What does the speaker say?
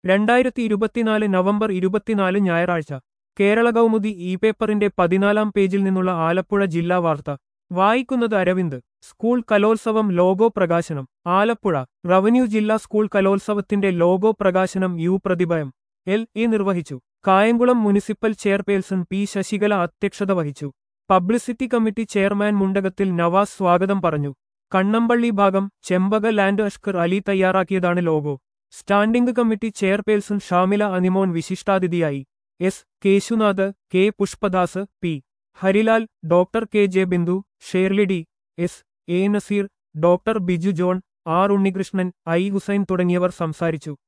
രണ്ടായിരത്തി ഇരുപത്തിനാല് നവംബർ ഇരുപത്തിനാല് ഞായറാഴ്ച കേരള കൗമുദി ഇ പേപ്പറിന്റെ പതിനാലാം പേജിൽ നിന്നുള്ള ആലപ്പുഴ ജില്ലാ വാർത്ത വായിക്കുന്നത് അരവിന്ദ് സ്കൂൾ കലോത്സവം ലോഗോ പ്രകാശനം ആലപ്പുഴ റവന്യൂ ജില്ലാ സ്കൂൾ കലോത്സവത്തിന്റെ ലോഗോ പ്രകാശനം യു പ്രതിഭയം എൽ എ നിർവഹിച്ചു Kayamkulam municipal chairperson P Sasikala അധ്യക്ഷത വഹിച്ചു പബ്ലിസിറ്റി കമ്മിറ്റി ചെയർമാൻ മുണ്ടകത്തിൽ നവാസ് സ്വാഗതം പറഞ്ഞു കണ്ണമ്പള്ളി ഭാഗം ചെമ്പക ലാൻഡ് അഷ്കർ അലി തയ്യാറാക്കിയതാണ് logo standing committee chairperson Shamila Animon വിശിഷ്ടാതിഥിയായി S Keshunath K Pushpadas P Harilal doctor K J Bindu Shirley D S A Naseer doctor Biju John R Unnikrishnan I Hussain തുടങ്ങിയവർ സംസാരിച്ചു